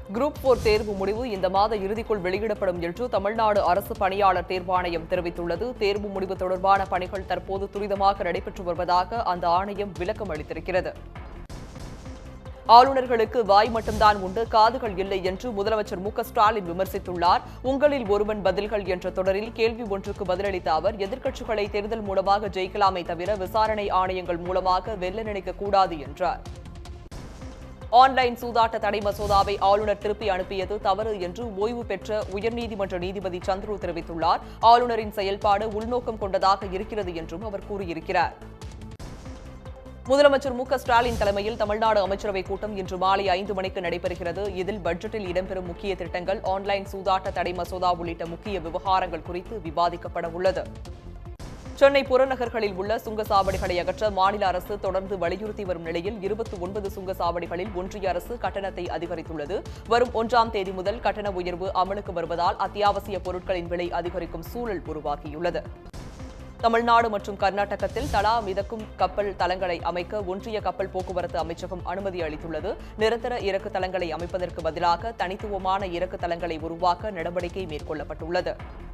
group four தேர்வு முடிவு இந்த மாத இறுதிக்குள் வெளியிடப்படும் என்று தமிழ்நாடு அரசு பணியாளர் தேர்வாணையம் தெரிவித்துள்ளது தேர்வு முடிவு தொடர்பான பணிகள் தற்போது துரிதமாக நடைபெற்று வருவதாக அந்த ஆணையம் விளக்கம் அளித்திருக்கிறது ஆளுநர்களுக்கு வாய் மட்டும்தான் உண்டு காதுகள் இல்லை என்று முதலமைச்சர் மு க ஸ்டாலின் விமர்சித்துள்ளார் உங்களில் ஒருவன் பதில்கள் என்ற தொடரில் கேள்வி ஒன்றுக்கு பதிலளித்த அவர் எதிர்க்கட்சிகளை தேர்தல் மூலமாக ஜெயிக்கலாமே தவிர விசாரணை ஆணையங்கள் மூலமாக வெல்ல நினைக்க கூடாது என்றார் ஆன்லைன் சூதாட்ட தடை மசோதாவை ஆளுநர் திருப்பி அனுப்பியது தவறு என்று ஓய்வு பெற்ற உயர்நீதிமன்ற நீதிபதி சந்துரு தெரிவித்துள்ளார் ஆளுநரின் செயல்பாடு உள்நோக்கம் கொண்டதாக இருக்கிறது என்றும் அவர் கூறியிருக்கிறார் முதலமைச்சர் மு க ஸ்டாலின் தலைமையில் தமிழ்நாடு அமைச்சரவைக் கூட்டம் இன்று மாலை ஐந்து மணிக்கு நடைபெறுகிறது இதில் பட்ஜெட்டில் இடம்பெறும் முக்கிய திட்டங்கள் ஆன்லைன் சூதாட்ட தடை மசோதா உள்ளிட்ட முக்கிய விவகாரங்கள் குறித்து விவாதிக்கப்பட உள்ளது சென்னை புறநகர்களில் உள்ள சுங்கச்சாவடிகளை அகற்ற மாநில அரசு தொடர்ந்து வலியுறுத்தி வரும் நிலையில் இருபத்தி ஒன்பது சுங்கச்சாவடிகளில் ஒன்றிய அரசு கட்டணத்தை அதிகரித்துள்ளது வரும் ஒன்றாம் தேதி முதல் கட்டண உயர்வு அமலுக்கு வருவதால் அத்தியாவசிய பொருட்களின் விலை அதிகரிக்கும் சூழல் உருவாகியுள்ளது தமிழ்நாடு மற்றும் கர்நாடகத்தில் தலா மிதக்கும் கப்பல் தளங்களை அமைக்க ஒன்றிய கப்பல் போக்குவரத்து அமைச்சகம் அனுமதி அளித்துள்ளது நிரந்தர இறக்கு தளங்களை அமைப்பதற்கு பதிலாக தனித்துவமான இறக்கு தளங்களை உருவாக்க நடவடிக்கை மேற்கொள்ளப்பட்டுள்ளது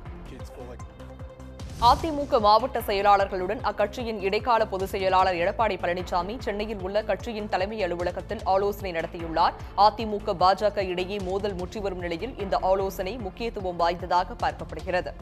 அதிமுக மாவட்ட செயலாளர்களுடன் அக்கட்சியின் இடைக்கால பொதுச் செயலாளர் எடப்பாடி பழனிசாமி சென்னையில் உள்ள கட்சியின் தலைமை அலுவலகத்தில் ஆலோசனை நடத்தியுள்ளார் அதிமுக பாஜக இடையே மோதல் முற்றி வரும் நிலையில் இந்த ஆலோசனை முக்கியத்துவம் வாய்ந்ததாக பார்க்கப்படுகிறது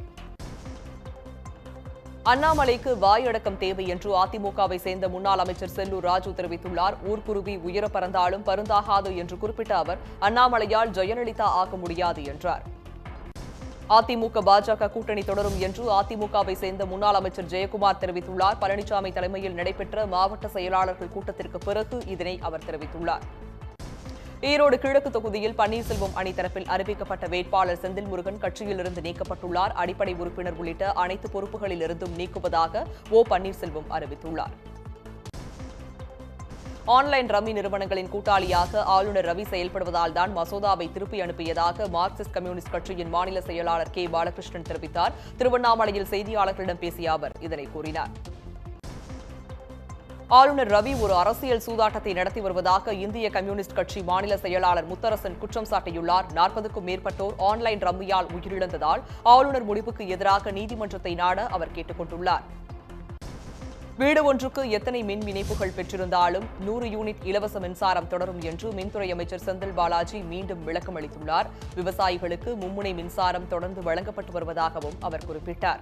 அண்ணாமலைக்கு வாயடக்கம் தேவை என்று அதிமுகவை சேர்ந்த முன்னாள் அமைச்சர் செல்லூர் ராஜு தெரிவித்துள்ளார் ஊர்க்குருவி உயர பறந்தாலும் பருந்தாகாது என்று குறிப்பிட்ட அவர் அண்ணாமலையால் ஜெயலலிதா ஆக முடியாது என்றார் அதிமுக பாஜக கூட்டணி தொடரும் என்று அதிமுகவை சேர்ந்த முன்னாள் அமைச்சர் ஜெயக்குமார் தெரிவித்துள்ளார் பழனிசாமி தலைமையில் நடைபெற்ற மாவட்ட செயலாளர்கள் கூட்டத்திற்கு பிறகு இதனை அவர் தெரிவித்துள்ளார் ஈரோடு கிழக்கு தொகுதியில் பன்னீர்செல்வம் அணி தரப்பில் அறிவிக்கப்பட்ட வேட்பாளர் செந்தில் முருகன் கட்சியிலிருந்து நீக்கப்பட்டுள்ளார் அடிப்படை உறுப்பினர் உள்ளிட்ட அனைத்து பொறுப்புகளில் இருந்தும் நீக்குவதாக ஓ பன்னீர்செல்வம் அறிவித்துள்ளார் ஆன்லைன் ரம்மி நிறுவனங்களின் கூட்டாளியாக ஆளுநர் ரவி செயல்படுவதால் தான் மசோதாவை திருப்பி அனுப்பியதாக மார்க்சிஸ்ட் கம்யூனிஸ்ட் கட்சியின் மாநில செயலாளர் கே பாலகிருஷ்ணன் தெரிவித்தார் திருவண்ணாமலையில் செய்தியாளர்களிடம் பேசிய அவர் இதனை கூறினார் ஆளுநர் ரவி ஒரு அரசியல் சூதாட்டத்தை நடத்தி வருவதாக இந்திய கம்யூனிஸ்ட் கட்சி மாநில செயலாளர் முத்தரசன் குற்றம் சாட்டியுள்ளார் நாற்பதுக்கும் மேற்பட்டோர் ஆன்லைன் ரம்மியால் உயிரிழந்ததால் ஆளுநர் முடிவுக்கு எதிராக நீதிமன்றத்தை நாட அவர் கேட்டுக் கொண்டுள்ளார் வீடு ஒன்றுக்கு எத்தனை மின் இணைப்புகள் பெற்றிருந்தாலும் நூறு யூனிட் இலவச மின்சாரம் தொடரும் என்று மின்துறை அமைச்சர் செந்தில் பாலாஜி மீண்டும் விளக்கம் அளித்துள்ளார் விவசாயிகளுக்கு மும்முனை மின்சாரம் தொடர்ந்து வழங்கப்பட்டு வருவதாகவும் அவர் குறிப்பிட்டார்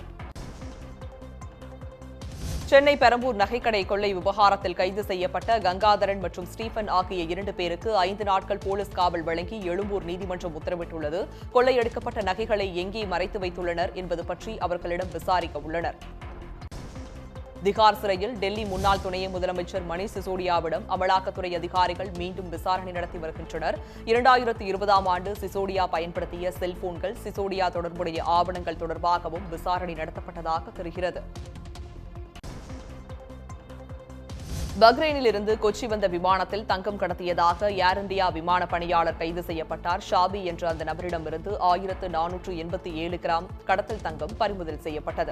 சென்னை பெரம்பூர் நகைக்கடை கொள்ளை விவகாரத்தில் கைது செய்யப்பட்ட கங்காதரன் மற்றும் ஸ்டீபன் ஆகிய இரண்டு பேருக்கு ஐந்து நாட்கள் போலீஸ் காவல் வழங்கி எழும்பூர் நீதிமன்றம் உத்தரவிட்டுள்ளது கொள்ளையடிக்கப்பட்ட நகைகளை எங்கே மறைத்து வைத்துள்ளனர் என்பது பற்றி அவர்களிடம் விசாரிக்க உள்ளனர் திகார் சிறையில் டெல்லி முன்னாள் துணை முதலமைச்சர் மணீஷ் சிசோடியாவிடம் அமலாக்கத்துறை அதிகாரிகள் மீண்டும் விசாரணை நடத்தி வருகின்றனர் இரண்டாயிரத்து இருபதாம் ஆண்டு சிசோடியா பயன்படுத்திய செல்போன்கள் சிசோடியா தொடர்புடைய ஆவணங்கள் தொடர்பாகவும் விசாரணை நடத்தப்பட்டதாக தெரிகிறது பக்ரைனில் இருந்து கொச்சி வந்த விமானத்தில் தங்கம் கடத்தியதாக ஏர் இந்தியா விமான பணியாளர் கைது செய்யப்பட்டார் ஷாபி என்ற அந்த நபரிடமிருந்து ஆயிரத்து நானூற்று எண்பத்தி ஏழு கிராம் கடத்தல் தங்கம் பறிமுதல் செய்யப்பட்டது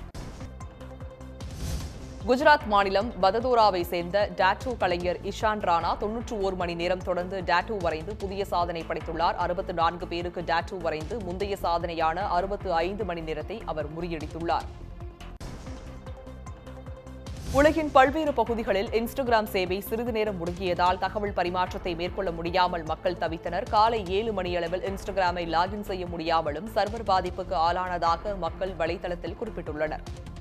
குஜராத் மாநிலம் பததோராவை சேர்ந்த டாட்டூ கலைஞர் இஷான் ராணா தொன்னூற்று ஓர் மணி நேரம் தொடர்ந்து டாட்டூ வரைந்து புதிய சாதனை படைத்துள்ளார் அறுபத்து நான்கு பேருக்கு டாட்டூ வரைந்து முந்தைய சாதனையான அறுபத்து ஐந்து மணி நேரத்தை அவர் முறியடித்துள்ளார் உலகின் பல்வேறு பகுதிகளில் இன்ஸ்டாகிராம் சேவை சிறிது நேரம் முடங்கியதால் தகவல் பரிமாற்றத்தை மேற்கொள்ள முடியாமல் மக்கள் தவித்தனர் காலை ஏழு மணியளவில் இன்ஸ்டாகிராமை லாகின் செய்ய முடியாமலும் சர்வர் பாதிப்புக்கு ஆளானதாக மக்கள் வலைதளத்தில் குறிப்பிட்டுள்ளனர்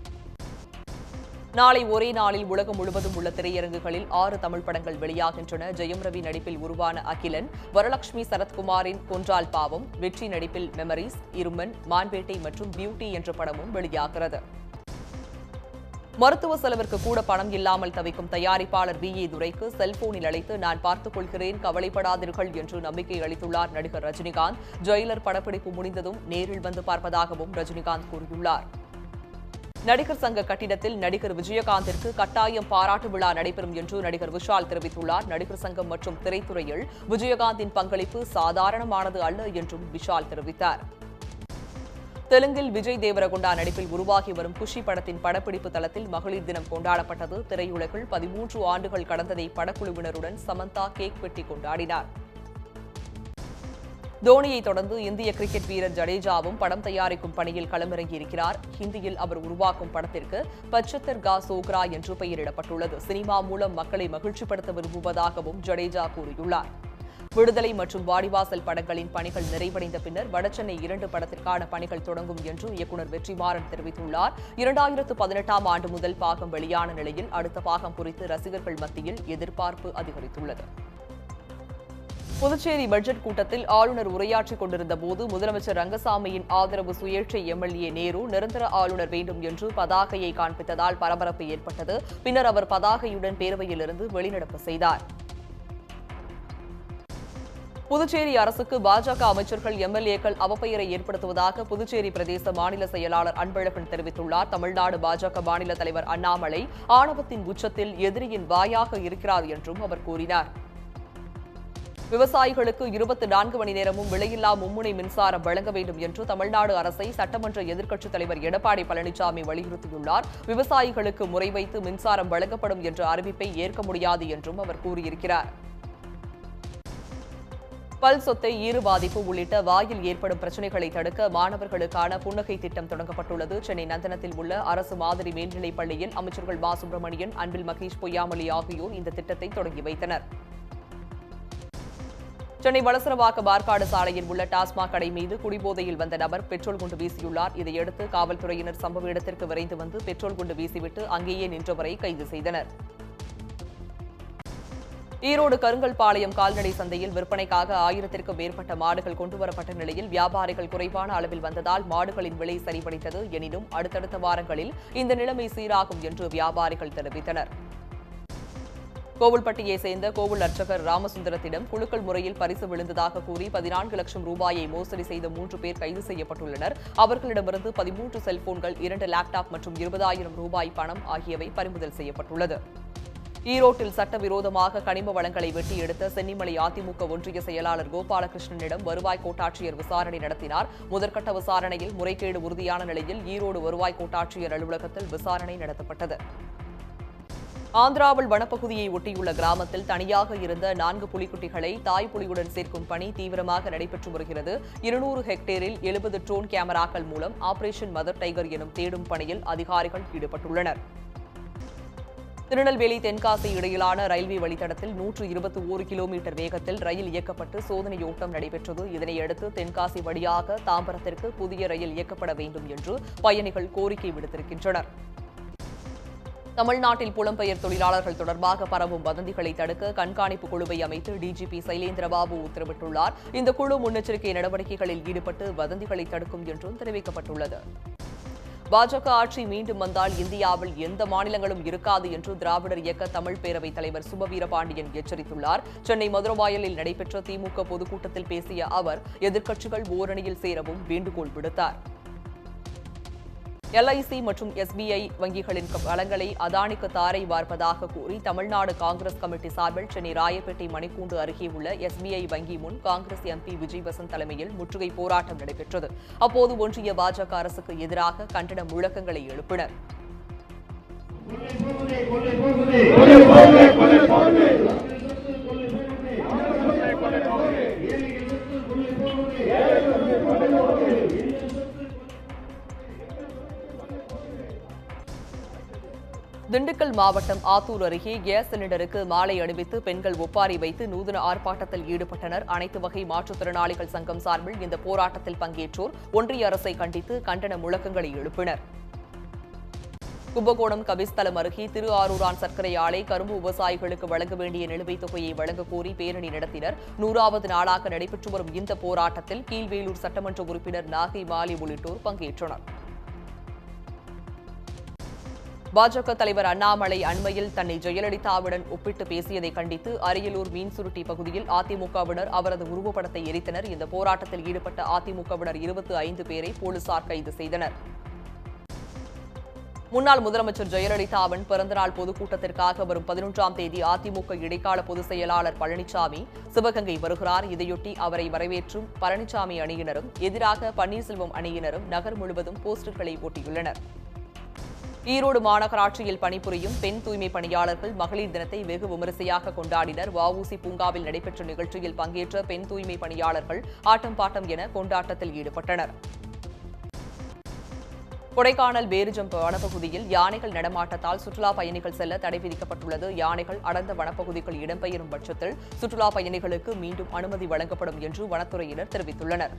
நாளை ஒரே நாளில் உலகம் முழுவதும் உள்ள திரையரங்குகளில் ஆறு தமிழ் படங்கள் வெளியாகின்றன ஜெயம் ரவி நடிப்பில் உருவான அகிலன் வரலட்சுமி சரத்குமாரின் கொன்றால் பாவம் வெற்றி நடிப்பில் மெமரிஸ் இருமன் மான்பேட்டை மற்றும் பியூட்டி என்ற படமும் வெளியாகிறது மருத்துவ செலவிற்கு கூட பணம் இல்லாமல் தவிக்கும் தயாரிப்பாளர் வி ஏ துரைக்கு செல்போனில் அழைத்து நான் பார்த்துக் கொள்கிறேன் கவலைப்படாதீர்கள் என்று நம்பிக்கை அளித்துள்ளார் நடிகர் ரஜினிகாந்த் ஜெயிலர் படப்பிடிப்பு முடிந்ததும் நேரில் வந்து பார்ப்பதாகவும் ரஜினிகாந்த் கூறியுள்ளார் நடிகர் சங்க கட்டிடத்தில் நடிகர் விஜயகாந்திற்கு கட்டாயம் பாராட்டு விழா நடைபெறும் என்று நடிகர் விஷால் தெரிவித்துள்ளார் நடிகர் சங்கம் மற்றும் திரைத்துறையில் விஜயகாந்தின் பங்களிப்பு சாதாரணமானது அல்ல என்றும் விஷால் தெரிவித்தார் தெலுங்கில் விஜய் தேவரகுண்டா நடிப்பில் உருவாகி வரும் குஷி படத்தின் படப்பிடிப்பு தளத்தில் மகளிர் தினம் கொண்டாடப்பட்டது திரையுலகில் பதிமூன்று ஆண்டுகள் கடந்ததை படக்குழுவினருடன் சமந்தா கேக் வெட்டி கொண்டாடினார் தோனியை தொடர்ந்து இந்திய கிரிக்கெட் வீரர் ஜடேஜாவும் படம் தயாரிக்கும் பணியில் களமிறங்கியிருக்கிறார் ஹிந்தியில் அவர் உருவாக்கும் படத்திற்கு பச்சத்தர் கா சோக்ரா என்று பெயரிடப்பட்டுள்ளது சினிமா மூலம் மக்களை மகிழ்ச்சிப்படுத்த விரும்புவதாகவும் ஜடேஜா கூறியுள்ளார் விடுதலை மற்றும் வாடிவாசல் படங்களின் பணிகள் நிறைவடைந்த பின்னர் வடசென்னை இரண்டு படத்திற்கான பணிகள் தொடங்கும் என்று இயக்குநர் வெற்றிமாறன் தெரிவித்துள்ளார் இரண்டாயிரத்து பதினெட்டாம் ஆண்டு முதல் பாகம் வெளியான நிலையில் அடுத்த பாகம் குறித்து ரசிகர்கள் மத்தியில் எதிர்பார்ப்பு அதிகரித்துள்ளது புதுச்சேரி பட்ஜெட் கூட்டத்தில் ஆளுநர் உரையாற்றிக் கொண்டிருந்த போது முதலமைச்சர் ரங்கசாமியின் ஆதரவு சுயேட்சை எம்எல்ஏ நேரு நிரந்தர ஆளுநர் வேண்டும் என்று பதாகையை காண்பித்ததால் பரபரப்பு ஏற்பட்டது பின்னர் அவர் பதாகையுடன் பேரவையிலிருந்து வெளிநடப்பு செய்தார் புதுச்சேரி அரசுக்கு பாஜக அமைச்சர்கள் எம்எல்ஏக்கள் அவப்பெயரை ஏற்படுத்துவதாக புதுச்சேரி பிரதேச மாநில செயலாளர் அன்பழகன் தெரிவித்துள்ளார் தமிழ்நாடு பாஜக மாநில தலைவர் அண்ணாமலை ஆணவத்தின் உச்சத்தில் எதிரியின் வாயாக இருக்கிறார் என்றும் அவர் கூறினார் விவசாயிகளுக்கு இருபத்தி நான்கு மணி நேரமும் விலையில்லா மும்முனை மின்சாரம் வழங்க வேண்டும் என்று தமிழ்நாடு அரசை சட்டமன்ற எதிர்க்கட்சித் தலைவர் எடப்பாடி பழனிசாமி வலியுறுத்தியுள்ளார் விவசாயிகளுக்கு முறை வைத்து மின்சாரம் வழங்கப்படும் என்ற அறிவிப்பை ஏற்க முடியாது என்றும் அவர் கூறியிருக்கிறார் பல் சொத்தை ஈறு பாதிப்பு உள்ளிட்ட வாயில் ஏற்படும் பிரச்சனைகளை தடுக்க மாணவர்களுக்கான புன்னகை திட்டம் தொடங்கப்பட்டுள்ளது சென்னை நந்தனத்தில் உள்ள அரசு மாதிரி மேல்நிலைப் பள்ளியில் அமைச்சர்கள் மா சுப்பிரமணியன் அன்பில் மகேஷ் பொய்யாமொழி ஆகியோர் இந்த திட்டத்தை தொடங்கி வைத்தனர் சென்னை வளசரவாக்க பார்க்காடு சாலையில் உள்ள டாஸ்மாக் கடை மீது குடிபோதையில் வந்த நபர் பெட்ரோல் குண்டு வீசியுள்ளார் இதையடுத்து காவல்துறையினர் சம்பவ இடத்திற்கு விரைந்து வந்து பெட்ரோல் குண்டு வீசிவிட்டு அங்கேயே நின்றவரை கைது செய்தனர் ஈரோடு கருங்கல்பாளையம் கால்நடை சந்தையில் விற்பனைக்காக ஆயிரத்திற்கும் மேற்பட்ட மாடுகள் கொண்டுவரப்பட்ட நிலையில் வியாபாரிகள் குறைவான அளவில் வந்ததால் மாடுகளின் விலை சரிவடைந்தது எனினும் அடுத்தடுத்த வாரங்களில் இந்த நிலைமை சீராகும் என்று வியாபாரிகள் தெரிவித்தனர் கோவில்பட்டியை சேர்ந்த கோவில் அர்ச்சகர் ராமசுந்தரத்திடம் குழுக்கள் முறையில் பரிசு விழுந்ததாக கூறி பதினான்கு லட்சம் ரூபாயை மோசடி செய்த மூன்று பேர் கைது செய்யப்பட்டுள்ளனர் அவர்களிடமிருந்து பதிமூன்று செல்போன்கள் இரண்டு லேப்டாப் மற்றும் இருபதாயிரம் ரூபாய் பணம் ஆகியவை பறிமுதல் செய்யப்பட்டுள்ளது ஈரோட்டில் சட்டவிரோதமாக கனிம வளங்களை வெட்டி எடுத்த சென்னிமலை அதிமுக ஒன்றிய செயலாளர் கோபாலகிருஷ்ணனிடம் வருவாய் கோட்டாட்சியர் விசாரணை நடத்தினார் முதற்கட்ட விசாரணையில் முறைகேடு உறுதியான நிலையில் ஈரோடு வருவாய் கோட்டாட்சியர் அலுவலகத்தில் விசாரணை நடத்தப்பட்டது ஆந்திராவில் வனப்பகுதியை ஒட்டியுள்ள கிராமத்தில் தனியாக இருந்த நான்கு புலிக்குட்டிகளை தாய் புலியுடன் சேர்க்கும் பணி தீவிரமாக நடைபெற்று வருகிறது இருநூறு ஹெக்டேரில் எழுபது ட்ரோன் கேமராக்கள் மூலம் ஆபரேஷன் மதர் டைகர் எனும் தேடும் பணியில் அதிகாரிகள் ஈடுபட்டுள்ளனர் திருநெல்வேலி தென்காசி இடையிலான ரயில்வே வழித்தடத்தில் நூற்று இருபத்தி ஓரு கிலோமீட்டர் வேகத்தில் ரயில் இயக்கப்பட்டு சோதனையோட்டம் நடைபெற்றது இதனையடுத்து தென்காசி வழியாக தாம்பரத்திற்கு புதிய ரயில் இயக்கப்பட வேண்டும் என்று பயணிகள் கோரிக்கை விடுத்திருக்கின்றனர் தமிழ்நாட்டில் புலம்பெயர் தொழிலாளர்கள் தொடர்பாக பரவும் வதந்திகளை தடுக்க கண்காணிப்பு குழுவை அமைத்து டிஜிபி சைலேந்திரபாபு உத்தரவிட்டுள்ளார் இந்த குழு முன்னெச்சரிக்கை நடவடிக்கைகளில் ஈடுபட்டு வதந்திகளை தடுக்கும் என்றும் தெரிவிக்கப்பட்டுள்ளது பாஜக ஆட்சி மீண்டும் வந்தால் இந்தியாவில் எந்த மாநிலங்களும் இருக்காது என்று திராவிடர் இயக்க தமிழ் பேரவைத் தலைவர் சுபவீரபாண்டியன் எச்சரித்துள்ளார் சென்னை மதுரவாயலில் நடைபெற்ற திமுக பொதுக்கூட்டத்தில் பேசிய அவர் எதிர்க்கட்சிகள் ஓரணியில் சேரவும் வேண்டுகோள் விடுத்தார் எல்ஐசி மற்றும் எஸ்பிஐ வங்கிகளின் வளங்களை அதானிக்கு தாரை வார்ப்பதாக கூறி தமிழ்நாடு காங்கிரஸ் கமிட்டி சார்பில் சென்னை ராயப்பேட்டை மணிக்கூண்டு அருகே உள்ள எஸ்பிஐ வங்கி முன் காங்கிரஸ் எம்பி விஜய் வசந்த் தலைமையில் முற்றுகை போராட்டம் நடைபெற்றது அப்போது ஒன்றிய பாஜக அரசுக்கு எதிராக கண்டன முழக்கங்களை எழுப்பினர் திண்டுக்கல் மாவட்டம் ஆத்தூர் அருகே கேஸ் சிலிண்டருக்கு மாலை அணிவித்து பெண்கள் ஒப்பாரி வைத்து நூதன ஆர்ப்பாட்டத்தில் ஈடுபட்டனர் அனைத்து வகை மாற்றுத்திறனாளிகள் சங்கம் சார்பில் இந்த போராட்டத்தில் பங்கேற்றோர் ஒன்றிய அரசை கண்டித்து கண்டன முழக்கங்களை எழுப்பினர் கும்பகோணம் கபிஸ்தலம் அருகே திரு ஆரூரான் சர்க்கரை ஆலை கரும்பு விவசாயிகளுக்கு வழங்க வேண்டிய நிலுவைத் தொகையை வழங்க கோரி பேரணி நடத்தினர் நூறாவது நாளாக நடைபெற்று வரும் இந்த போராட்டத்தில் கீழ்வேலூர் சட்டமன்ற உறுப்பினர் நாகை மாலி உள்ளிட்டோர் பங்கேற்றனர் பாஜக தலைவர் அண்ணாமலை அண்மையில் தன்னை ஜெயலலிதாவுடன் ஒப்பிட்டு பேசியதை கண்டித்து அரியலூர் மீன்சுருட்டி பகுதியில் அதிமுகவினர் அவரது உருவப்படத்தை எரித்தனர் இந்த போராட்டத்தில் ஈடுபட்ட அதிமுகவினர் இருபத்தி ஐந்து பேரை போலீசார் கைது செய்தனர் முன்னாள் முதலமைச்சர் ஜெயலலிதாவின் பிறந்தநாள் பொதுக்கூட்டத்திற்காக வரும் பதினொன்றாம் தேதி அதிமுக இடைக்கால பொதுச் செயலாளர் பழனிசாமி சிவகங்கை வருகிறார் இதையொட்டி அவரை வரவேற்றும் பழனிசாமி அணியினரும் எதிராக பன்னீர்செல்வம் அணியினரும் நகர் முழுவதும் போஸ்டர்களை ஒட்டியுள்ளனர் ஈரோடு மாநகராட்சியில் பணிபுரியும் பெண் தூய்மை பணியாளர்கள் மகளிர் தினத்தை வெகு விமரிசையாக கொண்டாடினர் வஉசி பூங்காவில் நடைபெற்ற நிகழ்ச்சியில் பங்கேற்ற பெண் தூய்மை பணியாளர்கள் ஆட்டம் பாட்டம் என கொண்டாட்டத்தில் ஈடுபட்டனர் கொடைக்கானல் பேரிஜம் வனப்பகுதியில் யானைகள் நடமாட்டத்தால் சுற்றுலா பயணிகள் செல்ல தடை விதிக்கப்பட்டுள்ளது யானைகள் அடர்ந்த வனப்பகுதிகள் இடம்பெயரும் பட்சத்தில் சுற்றுலா பயணிகளுக்கு மீண்டும் அனுமதி வழங்கப்படும் என்று வனத்துறையினர் தெரிவித்துள்ளனர்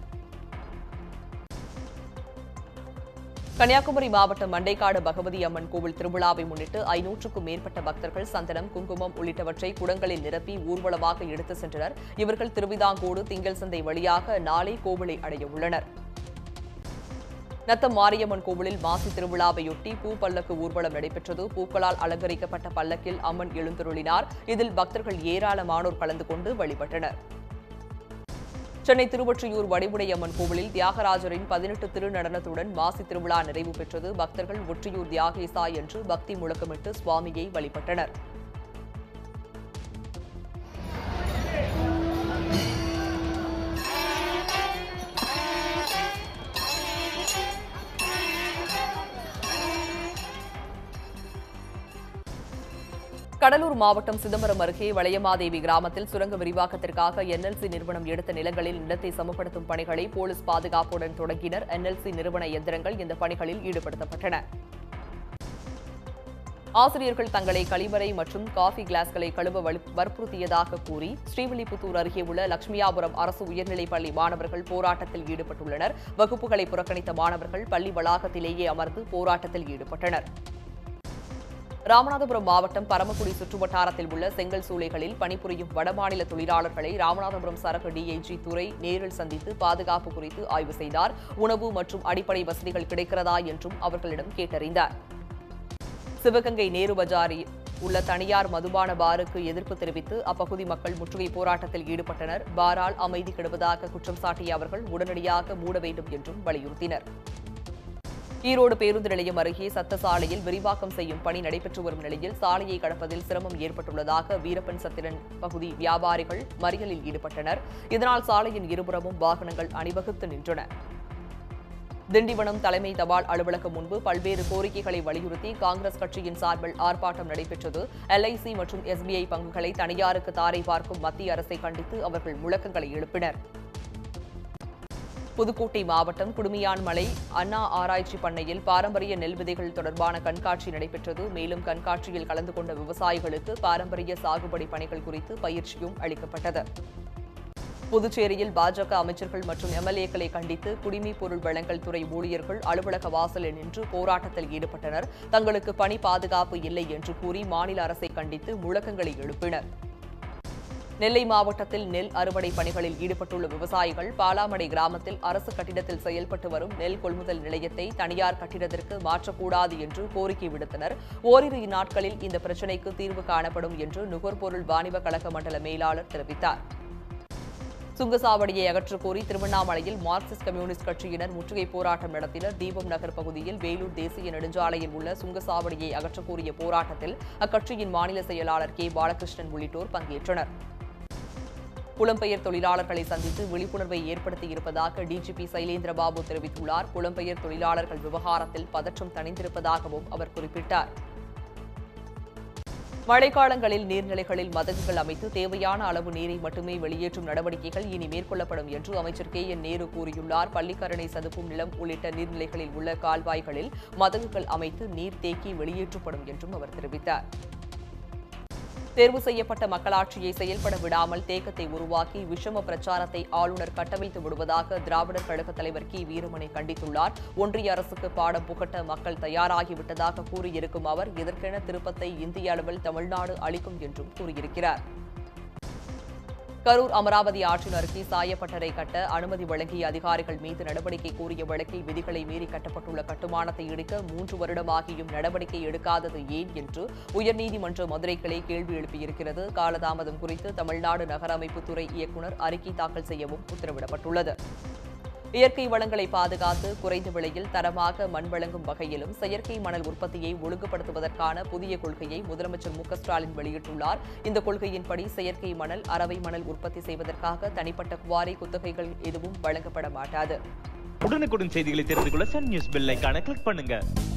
கன்னியாகுமரி மாவட்டம் மண்டைக்காடு பகவதி அம்மன் கோவில் திருவிழாவை முன்னிட்டு ஐநூற்றுக்கும் மேற்பட்ட பக்தர்கள் சந்தனம் குங்குமம் உள்ளிட்டவற்றை குடங்களில் நிரப்பி ஊர்வலமாக எடுத்து சென்றனர் இவர்கள் திருவிதாங்கோடு திங்கள் சந்தை வழியாக நாளை கோவிலை அடைய உள்ளனர் நத்தம் மாரியம்மன் கோவிலில் மாசி திருவிழாவையொட்டி பூ பல்லக்கு ஊர்வலம் நடைபெற்றது பூக்களால் அலங்கரிக்கப்பட்ட பல்லக்கில் அம்மன் எழுந்தருளினார் இதில் பக்தர்கள் ஏராளமானோர் கலந்து கொண்டு வழிபட்டனர் சென்னை திருவொற்றியூர் வடிவுடையம்மன் கோவிலில் தியாகராஜரின் பதினெட்டு திருநடனத்துடன் மாசி திருவிழா நிறைவு பெற்றது பக்தர்கள் ஒற்றியூர் தியாகேசா என்று பக்தி முழக்கமிட்டு சுவாமியை வழிபட்டனர் கடலூர் மாவட்டம் சிதம்பரம் அருகே வளையமாதேவி கிராமத்தில் சுரங்க விரிவாக்கத்திற்காக என்எல்சி நிறுவனம் எடுத்த நிலங்களில் நிலத்தை சமப்படுத்தும் பணிகளை போலீஸ் பாதுகாப்புடன் தொடங்கினர் என்எல்சி நிறுவன எந்திரங்கள் இந்த பணிகளில் ஈடுபடுத்தப்பட்டன ஆசிரியர்கள் தங்களை கழிவறை மற்றும் காஃபி கிளாஸ்களை கழுவ வலு- வற்புறுத்தியதாக கூறி ஸ்ரீவில்லிபுத்தூர் அருகே உள்ள லட்சுமியாபுரம் அரசு உயர்நிலைப் பள்ளி மாணவர்கள் போராட்டத்தில் ஈடுபட்டுள்ளனர் வகுப்புகளை புறக்கணித்த மாணவர்கள் பள்ளி வளாகத்திலேயே அமர்ந்து போராட்டத்தில் ஈடுபட்டனர் ராமநாதபுரம் மாவட்டம் பரமக்குடி சுற்றுவட்டாரத்தில் உள்ள செங்கல் சூளைகளில் பணிபுரியும் வடமாநில தொழிலாளர்களை ராமநாதபுரம் சரக்கு டிஐஜி துரை நேரில் சந்தித்து பாதுகாப்பு குறித்து ஆய்வு செய்தார் உணவு மற்றும் அடிப்படை வசதிகள் கிடைக்கிறதா என்றும் அவர்களிடம் கேட்டறிந்தார் சிவகங்கை நேரு பஜாரில் உள்ள தனியார் மதுபான பாருக்கு எதிர்ப்பு தெரிவித்து அப்பகுதி மக்கள் முற்றுகை போராட்டத்தில் ஈடுபட்டனர் பாரால் அமைதி கெடுவதாக குற்றம் சாட்டிய அவர்கள் உடனடியாக மூட வேண்டும் என்றும் வலியுறுத்தினர் ஈரோடு பேருந்து நிலையம் அருகே சத்த சாலையில் விரிவாக்கம் செய்யும் பணி நடைபெற்று வரும் நிலையில் சாலையை கடப்பதில் சிரமம் ஏற்பட்டுள்ளதாக வீரப்பன் சத்திரன் பகுதி வியாபாரிகள் மறியலில் ஈடுபட்டனர் இதனால் சாலையின் இருபுறமும் வாகனங்கள் அணிவகுத்து நின்றன திண்டிவனம் தலைமை தபால் அலுவலகம் முன்பு பல்வேறு கோரிக்கைகளை வலியுறுத்தி காங்கிரஸ் கட்சியின் சார்பில் ஆர்ப்பாட்டம் நடைபெற்றது எல்ஐசி மற்றும் எஸ்பிஐ பங்குகளை தனியாருக்கு தாரை பார்க்கும் மத்திய அரசை கண்டித்து அவர்கள் முழக்கங்களை எழுப்பினர் புதுக்கோட்டை மாவட்டம் குடுமியான்மலை அண்ணா ஆராய்ச்சி பண்ணையில் பாரம்பரிய நெல் விதைகள் தொடர்பான கண்காட்சி நடைபெற்றது மேலும் கண்காட்சியில் கலந்து கொண்ட விவசாயிகளுக்கு பாரம்பரிய சாகுபடி பணிகள் குறித்து பயிற்சியும் அளிக்கப்பட்டது புதுச்சேரியில் பாஜக அமைச்சர்கள் மற்றும் எம்எல்ஏக்களை கண்டித்து குடிமைப் பொருள் வழங்கல் துறை ஊழியர்கள் அலுவலக வாசலில் நின்று போராட்டத்தில் ஈடுபட்டனர் தங்களுக்கு பணி பாதுகாப்பு இல்லை என்று கூறி மாநில அரசை கண்டித்து முழக்கங்களை எழுப்பினர் நெல்லை மாவட்டத்தில் நெல் அறுவடை பணிகளில் ஈடுபட்டுள்ள விவசாயிகள் பாலாமடை கிராமத்தில் அரசு கட்டிடத்தில் செயல்பட்டு வரும் நெல் கொள்முதல் நிலையத்தை தனியார் கட்டிடத்திற்கு மாற்றக்கூடாது என்று கோரிக்கை விடுத்தனர் ஓரிரு நாட்களில் இந்த பிரச்சினைக்கு தீர்வு காணப்படும் என்று நுகர்பொருள் வாணிப கழக மண்டல மேலாளர் தெரிவித்தார் சுங்கசாவடியை அகற்றக் கோரி திருவண்ணாமலையில் மார்க்சிஸ்ட் கம்யூனிஸ்ட் கட்சியினர் முற்றுகை போராட்டம் நடத்தினர் தீபம் நகர் பகுதியில் வேலூர் தேசிய நெடுஞ்சாலையில் உள்ள சுங்கசாவடியை அகற்றக் கோரிய போராட்டத்தில் அக்கட்சியின் மாநில செயலாளர் கே பாலகிருஷ்ணன் உள்ளிட்டோர் பங்கேற்றனர் புலம்பெயர் தொழிலாளர்களை சந்தித்து விழிப்புணர்வை ஏற்படுத்தியிருப்பதாக டிஜிபி சைலேந்திரபாபு தெரிவித்துள்ளார் புலம்பெயர் தொழிலாளர்கள் விவகாரத்தில் பதற்றம் தணிந்திருப்பதாகவும் அவர் குறிப்பிட்டார் மழைக்காலங்களில் நீர்நிலைகளில் மதகுகள் அமைத்து தேவையான அளவு நீரை மட்டுமே வெளியேற்றும் நடவடிக்கைகள் இனி மேற்கொள்ளப்படும் என்று அமைச்சர் கே என் நேரு கூறியுள்ளார் பள்ளிக்கரணை சதுப்பும் நிலம் உள்ளிட்ட நீர்நிலைகளில் உள்ள கால்வாய்களில் மதகுகள் அமைத்து நீர் தேக்கி வெளியேற்றப்படும் என்றும் அவர் தெரிவித்தார் தேர்வு செய்யப்பட்ட மக்களாட்சியை செயல்பட விடாமல் தேக்கத்தை உருவாக்கி விஷம பிரச்சாரத்தை ஆளுநர் கட்டவிழ்த்து விடுவதாக திராவிடர் கழக தலைவர் கி வீரமணி கண்டித்துள்ளார் ஒன்றிய அரசுக்கு பாடம் புகட்ட மக்கள் தயாராகிவிட்டதாக கூறியிருக்கும் அவர் இதற்கென திருப்பத்தை இந்திய அளவில் தமிழ்நாடு அளிக்கும் என்றும் கூறியிருக்கிறார் கரூர் அமராவதி ஆற்றின் அருகே சாயப்பட்டறை கட்ட அனுமதி வழங்கிய அதிகாரிகள் மீது நடவடிக்கை கோரிய வழக்கில் விதிகளை மீறி கட்டப்பட்டுள்ள கட்டுமானத்தை இடிக்க மூன்று வருடமாகியும் நடவடிக்கை எடுக்காதது ஏன் என்று உயர்நீதிமன்ற மதுரை கிளை கேள்வி எழுப்பியிருக்கிறது காலதாமதம் குறித்து தமிழ்நாடு நகர அமைப்புத்துறை இயக்குநர் அறிக்கை தாக்கல் செய்யவும் உத்தரவிடப்பட்டுள்ளது இயற்கை வளங்களை பாதுகாத்து குறைந்த விலையில் தரமாக மண் வழங்கும் வகையிலும் செயற்கை மணல் உற்பத்தியை ஒழுங்குபடுத்துவதற்கான புதிய கொள்கையை முதலமைச்சர் மு க ஸ்டாலின் வெளியிட்டுள்ளார் இந்த கொள்கையின்படி செயற்கை மணல் அரவை மணல் உற்பத்தி செய்வதற்காக தனிப்பட்ட குவாரி குத்தகைகள் எதுவும் வழங்கப்பட மாட்டாது உடனுக்குடன் செய்திகளை தெரிந்து கொள்ள சன் நியூஸ் பெல் ஐகானை கிளிக் பண்ணுங்க